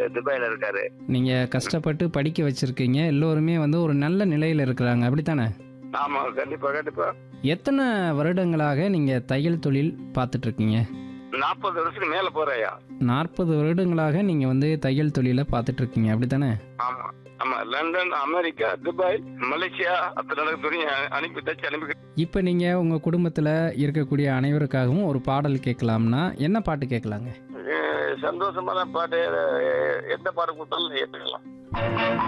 துபாயில இருக்காரு நீங்க கஷ்டப்பட்டு படிக்க வச்சிருக்கீங்க எல்லோருமே வந்து ஒரு நல்ல நிலையில இருக்கிறாங்க அப்படித்தானே ஆமா கண்டிப்பா கண்டிப்பா எத்தனை வருடங்களாக நீங்க தையல் தொழில் பார்த்துட்டு இருக்கீங்க நாற்பது வருஷத்துக்கு மேல போறேயா நாற்பது வருடங்களாக நீங்க வந்து தையல் தொழிலை பார்த்துட்டு இருக்கீங்க அப்படித்தானே ஆமா ஆமா லண்டன் அமெரிக்கா துபாய் மலேசியா அத்தனை துணி அனுப்பி தச்சு அனுப்பி இப்போ நீங்க உங்க குடும்பத்துல இருக்கக்கூடிய அனைவருக்காகவும் ஒரு பாடல் கேட்கலாம்னா என்ன பாட்டு கேட்கலாங்க அஹ் சந்தோஷமான பாட்டு அஹ் எந்த பாட்டு கொடுத்தாலும் ஏற்றுக்கலாம்